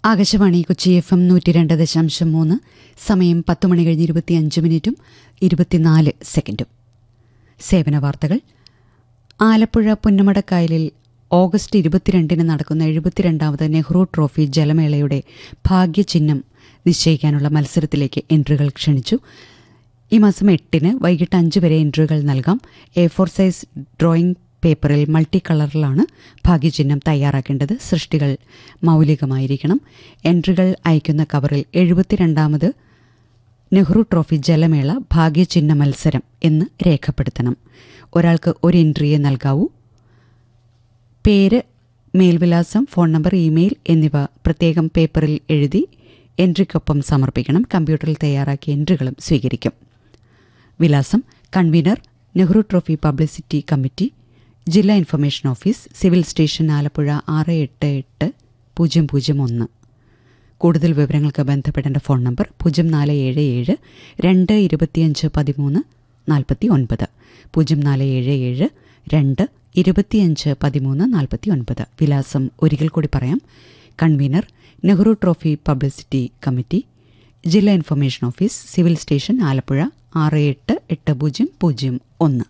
Akashvani Kochi F M നൂറ്റി രണ്ട് ദശാംശം മൂന്ന് സമയം പത്ത് മണി കഴിഞ്ഞ് ഇരുപത്തിയഞ്ച് മിനിറ്റും ഇരുപത്തിനാല് സെക്കൻഡും സേവന വാർത്തകൾ ആലപ്പുഴ പുന്നമടക്കായലിൽ ഓഗസ്റ്റ് ഇരുപത്തിരണ്ടിന് നടക്കുന്ന എഴുപത്തിരണ്ടാമത് നെഹ്റു ട്രോഫി ജലമേളയുടെ ഭാഗ്യചിഹ്നം നിശ്ചയിക്കാനുള്ള മത്സരത്തിലേക്ക് എൻട്രികൾ ക്ഷണിച്ചു ഈ മാസം എട്ടിന് വൈകിട്ട് അഞ്ച് വരെ എൻട്രികൾ നൽകാം എ ഫോർ സൈസ് ഡ്രോയിംഗ് പേപ്പറിൽ മൾട്ടി കളറിലാണ് ഭാഗ്യചിഹ്നം തയ്യാറാക്കേണ്ടത് സൃഷ്ടികൾ മൗലികമായിരിക്കണം എൻട്രികൾ അയക്കുന്ന കവറിൽ എഴുപത്തിരണ്ടാമത് നെഹ്റു ട്രോഫി ജലമേള ഭാഗ്യചിഹ്ന മത്സരം എന്ന് രേഖപ്പെടുത്തണം ഒരാൾക്ക് ഒരു എൻട്രിയെ നൽകാവൂ പേര് മേൽവിലാസം ഫോൺ നമ്പർ ഇമെയിൽ എന്നിവ പ്രത്യേകം പേപ്പറിൽ എഴുതി എൻട്രിക്കൊപ്പം സമർപ്പിക്കണം കമ്പ്യൂട്ടറിൽ തയ്യാറാക്കിയ എൻട്രികളും സ്വീകരിക്കും വിലാസം convener Nehru trophy publicity committee ജില്ലാ information office civil station Alappuzha ആറ് എട്ട് എട്ട് പൂജ്യം പൂജ്യം ഒന്ന് കൂടുതൽ വിവരങ്ങൾക്ക് ബന്ധപ്പെടേണ്ട ഫോൺ നമ്പർ പൂജ്യം നാല് ഏഴ് ഏഴ് രണ്ട് ഇരുപത്തിയഞ്ച് പതിമൂന്ന് നാൽപ്പത്തി ഒൻപത് പൂജ്യം നാല് ഏഴ് ഏഴ് രണ്ട് ഇരുപത്തിയഞ്ച് പതിമൂന്ന് നാൽപ്പത്തി ഒൻപത് വിലാസം ഒരിക്കൽ കൂടി പറയാം convener Nehru trophy publicity committee ജില്ലാ information office civil station Alappuzha ആറ് എട്ട് എട്ട് പൂജ്യം പൂജ്യം ഒന്ന്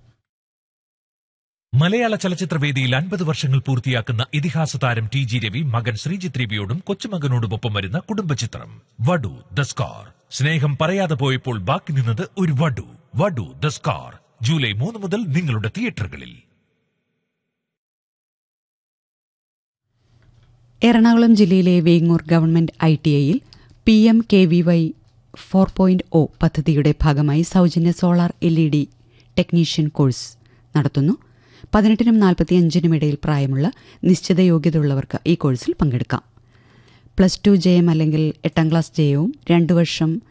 മലയാള ചലച്ചിത്രവേദിയിൽ അൻപത് വർഷങ്ങൾ പൂർത്തിയാക്കുന്ന ഇതിഹാസ താരം ടി ജി രവി മകൻ ശ്രീജിത്ത് രവിയോടും കൊച്ചുമകനോടുമൊപ്പം വരുന്ന കുടുംബചിത്രം വടു ദ സ്കാർ സ്നേഹം പറയാതെ പോയപ്പോൾ ബാക്കി നിന്നത് ഒരു വടു വടു ദ സ്കാർ ജൂലൈ മൂന്ന് മുതൽ നിങ്ങളുടെ തിയേറ്ററുകളിൽ എറണാകുളം ജില്ലയിലെ വേങ്ങൂർ ഗവൺമെന്റ് ഐ ടി ഐയിൽ P M K V Y four point O പദ്ധതിയുടെ ഭാഗമായി സൗജന്യ solar L E D technician course നടത്തുന്നു പതിനെട്ടിനും നാൽപ്പത്തിയഞ്ചിനും ഇടയിൽ പ്രായമുള്ള നിശ്ചിത യോഗ്യതയുള്ളവർക്ക് ഈ കോഴ്സിൽ പങ്കെടുക്കാം പ്ലസ് ടു ജയം അല്ലെങ്കിൽ എട്ടാം ക്ലാസ് ജയവും രണ്ടു വർഷം